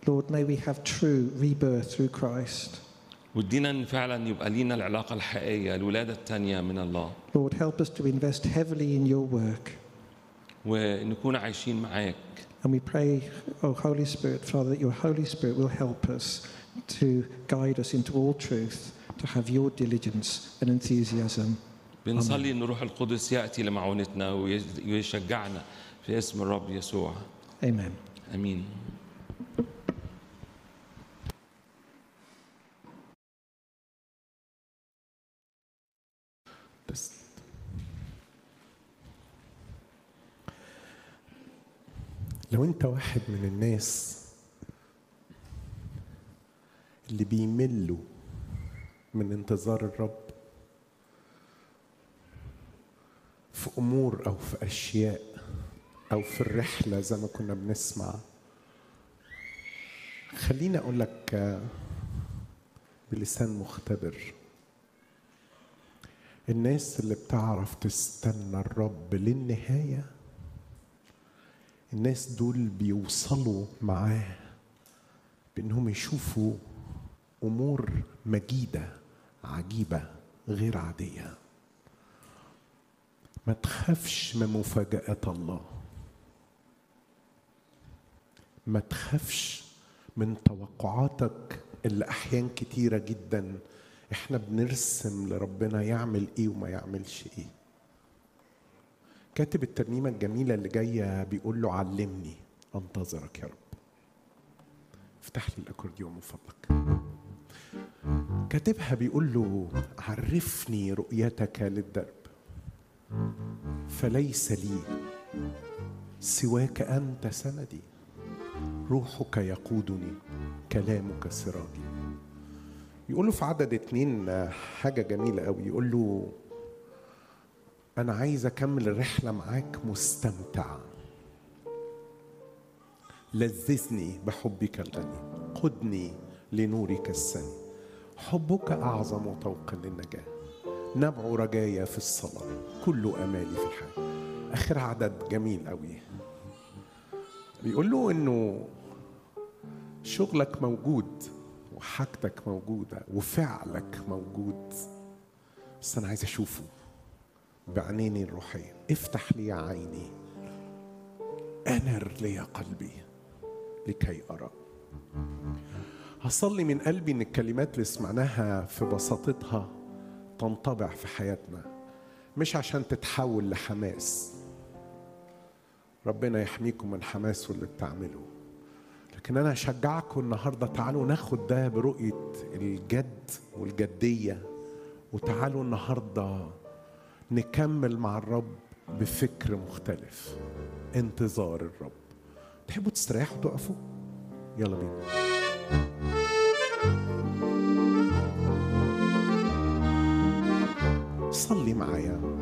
Lord, may we have true rebirth through Christ. وادينا ان فعلا يبقى لينا العلاقه الحقيقيه الولاده الثانيه من الله Lord, help us to invest heavily in your work. ونكون عايشين معاك And we pray, oh Holy Spirit, Father, that your Holy Spirit will help us to guide us into all truth, to have your diligence and enthusiasm. بنصلي ان روح القدس ياتي لمعونتنا ويشجعنا في اسم الرب يسوع Amen. امين بس لو انت واحد من الناس اللي بيملوا من انتظار الرب في امور او في اشياء او في الرحله زي ما كنا بنسمع خليني اقول لك آه، بلسان مختبر الناس اللي بتعرف تستنى الرب للنهايه الناس دول بيوصلوا معاه بانهم يشوفوا امور مجيده عجيبه غير عاديه ما تخافش من مفاجات الله ما تخافش من توقعاتك اللي احيان كتيره جدا احنا بنرسم لربنا يعمل ايه وما يعملش ايه كاتب الترنيمه الجميله اللي جايه بيقول له علمني انتظرك يا رب افتح لي الاكورديون من فضلك كاتبها بيقول له عرفني رؤيتك للدرب فليس لي سواك انت سندي روحك يقودني كلامك سراجي يقول له في عدد اتنين آه، حاجة جميلة قوي يقول له أنا عايز أكمل الرحلة معاك مستمتع لذذني بحبك الغني قدني لنورك السني حبك أعظم طوقا للنجاة نبع رجايا في الصلاة كل أمالي في الحياة آخر عدد جميل قوي بيقول له إنه شغلك موجود وحاجتك موجودة وفعلك موجود بس أنا عايز أشوفه بعينيني الروحية افتح لي عيني أنر لي قلبي لكي أرى هصلي من قلبي إن الكلمات اللي سمعناها في بساطتها تنطبع في حياتنا مش عشان تتحول لحماس ربنا يحميكم من حماس واللي بتعمله لكن انا اشجعكم النهارده تعالوا ناخد ده برؤيه الجد والجديه وتعالوا النهارده نكمل مع الرب بفكر مختلف انتظار الرب تحبوا تستريحوا تقفوا يلا بينا صلي معايا